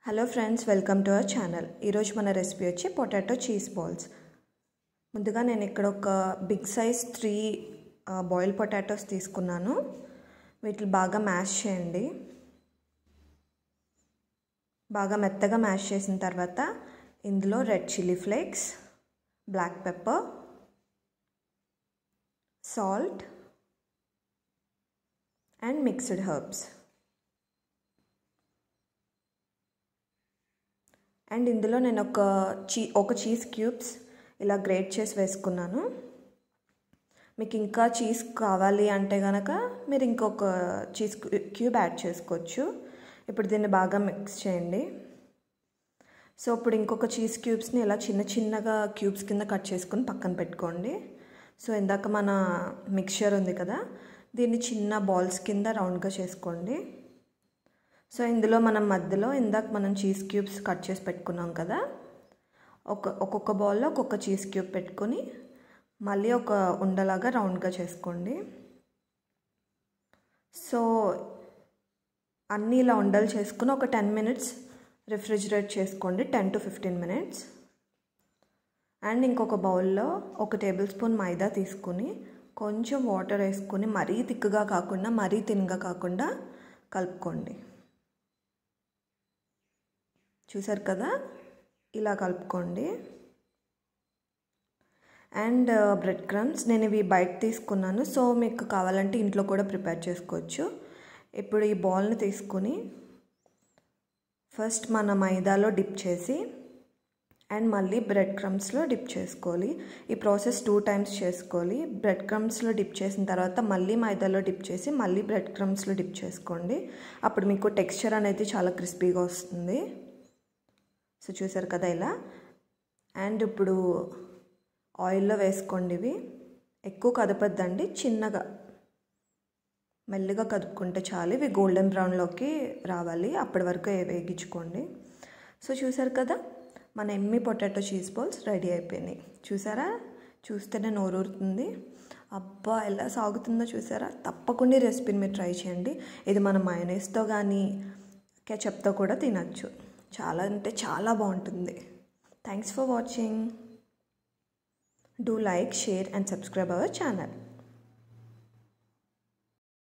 hello friends welcome to our channel ఈరోజు మన recipe వచ్చి పొటాటో చీజ్ బాల్స్ ముందుగా నేను ఇక్కడ ఒక big size three boil potatoes తీసుకున్నాను వీటిని బాగా మ్యాష్ చేయండి బాగా మెత్తగా మ్యాష్ చేసిన తర్వాత ఇందులో red chilli flakes black pepper salt and mixed herbs and ఇందులో నేను ఒక చీ ఒక చీజ్ క్యూబ్స్ ఇలా గ్రేట్ చేసి వేసుకున్నాను మీకు ఇంకా చీజ్ కావాలి అంటే కనుక మీరు ఇంకొక చీజ్ క్యూబ్ యాడ్ చేసుకోవచ్చు ఇప్పుడు దీన్ని బాగా మిక్స్ చేయండి సో ఇప్పుడు ఇంకొక చీజ్ క్యూబ్స్ని ఇలా చిన్న చిన్నగా క్యూబ్స్ కింద కట్ చేసుకొని పక్కన పెట్టుకోండి సో ఇందాక మన మిక్చర్ ఉంది కదా దీన్ని చిన్న బాల్స్ కింద రౌండ్గా చేసుకోండి సో ఇందులో మనం మధ్యలో ఇందాక మనం చీజ్ క్యూబ్స్ కట్ చేసి పెట్టుకున్నాం కదా ఒక ఒక్కొక్క బౌల్లో ఒక్కొక్క చీజ్ క్యూబ్ పెట్టుకొని మళ్ళీ ఒక ఉండలాగా రౌండ్గా చేసుకోండి సో అన్నీ ఇలా ఉండలు చేసుకుని ఒక టెన్ మినిట్స్ రిఫ్రిజిరేట్ చేసుకోండి ten to fifteen minutes and ఇంకొక బౌల్లో ఒక టేబుల్ స్పూన్ మైదా తీసుకుని కొంచెం వాటర్ వేసుకొని మరీ థిక్గా కాకుండా మరీ తిన్గా కాకుండా కలుపుకోండి చూసారు కదా ఇలా కలుపుకోండి అండ్ బ్రెడ్ క్రమ్స్ నేను ఇవి బయట తీసుకున్నాను సో మీకు కావాలంటే ఇంట్లో కూడా ప్రిపేర్ చేసుకోవచ్చు ఇప్పుడు ఈ బాల్ని తీసుకుని ఫస్ట్ మన మైదాలో డిప్ చేసి అండ్ మళ్ళీ బ్రెడ్ క్రమ్స్లో డిప్ చేసుకోవాలి ఈ ప్రాసెస్ టూ టైమ్స్ చేసుకోవాలి బ్రెడ్ క్రమ్స్లో డిప్ చేసిన తర్వాత మళ్ళీ మైదాలో డిప్ చేసి మళ్ళీ బ్రెడ్ క్రమ్స్లో డిప్ చేసుకోండి అప్పుడు మీకు టెక్స్చర్ అనేది చాలా క్రిస్పీగా వస్తుంది సో చూసారు కదా ఇలా అండ్ ఇప్పుడు ఆయిల్లో వేసుకోండి ఇవి ఎక్కువ కదపద్దండి చిన్నగా మెల్లిగా కదుపుకుంటే చాలు ఇవి గోల్డెన్ బ్రౌన్లోకి రావాలి అప్పటి వరకు వేగించుకోండి సో చూసారు కదా మన yummy potato cheese balls ready అయిపోయినాయి చూసారా చూస్తేనే నోరూరుతుంది అబ్బా ఎలా సాగుతుందో చూసారా తప్పకుండా ఈ రెసిపీని మీరు ట్రై చేయండి ఇది మన మయోనైస్తో కానీ కెచప్తో కూడా తినచ్చు చాలా అంటే చాలా బాగుంటుంది thanks for watching do like share and subscribe our channel